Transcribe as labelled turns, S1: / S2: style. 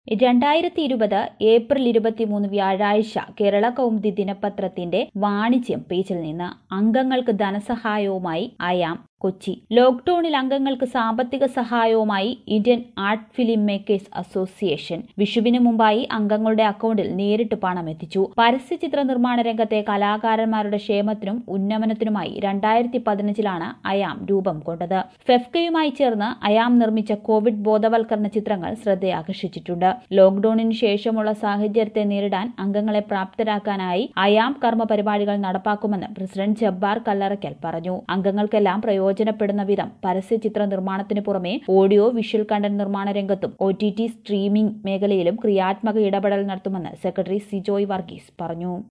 S1: രണ്ടായിരത്തി ഇരുപത് ഏപ്രിൽ ഇരുപത്തിമൂന്ന് വ്യാഴാഴ്ച കേരള കൗമുദി ദിനപത്രത്തിന്റെ വാണിജ്യം പേജിൽ നിന്ന് അംഗങ്ങൾക്ക് ധനസഹായവുമായി അയാം കൊച്ചി ലോക്ഡൌണിൽ അംഗങ്ങൾക്ക് സാമ്പത്തിക സഹായവുമായി Indian art film makers association വിഷുവിന് മുമ്പായി അംഗങ്ങളുടെ അക്കൌണ്ടിൽ നേരിട്ട് പണം എത്തിച്ചു പരസ്യചിത്ര നിർമ്മാണ രംഗത്തെ കലാകാരന്മാരുടെ ക്ഷേമത്തിനും ഉന്നമനത്തിനുമായി രണ്ടായിരത്തി പതിനഞ്ചിലാണ് അയാം രൂപം കൊണ്ടത് ഫെഫ്കയുമായി ചേർന്ന് അയാം നിർമ്മിച്ച കോവിഡ് ബോധവൽക്കരണ ചിത്രങ്ങൾ ശ്രദ്ധയാകർഷിച്ചിട്ടുണ്ട് ലോക്ഡൌണിന് ശേഷമുള്ള സാഹചര്യത്തെ നേരിടാൻ അംഗങ്ങളെ പ്രാപ്തരാക്കാനായി അയാം കർമ്മ പരിപാടികൾ നടപ്പാക്കുമെന്ന് പ്രസിഡന്റ് ജബ്ബാർ കല്ലറയ്ക്കൽ പറഞ്ഞു അംഗങ്ങൾക്കെല്ലാം പ്രയോജനപ്പെടുന്ന വിധം പരസ്യചിത്ര നിർമ്മാണത്തിന് പുറമെ ഓഡിയോ വിഷ്വൽ കണ്ടന്റ് നിർമ്മാണ രംഗത്തും ഒ ടി ടി സ്ട്രീമിംഗ് മേഖലയിലും ക്രിയാത്മക ഇടപെടൽ നടത്തുമെന്ന് സെക്രട്ടറി സിജോയ് വർഗീസ് പറഞ്ഞു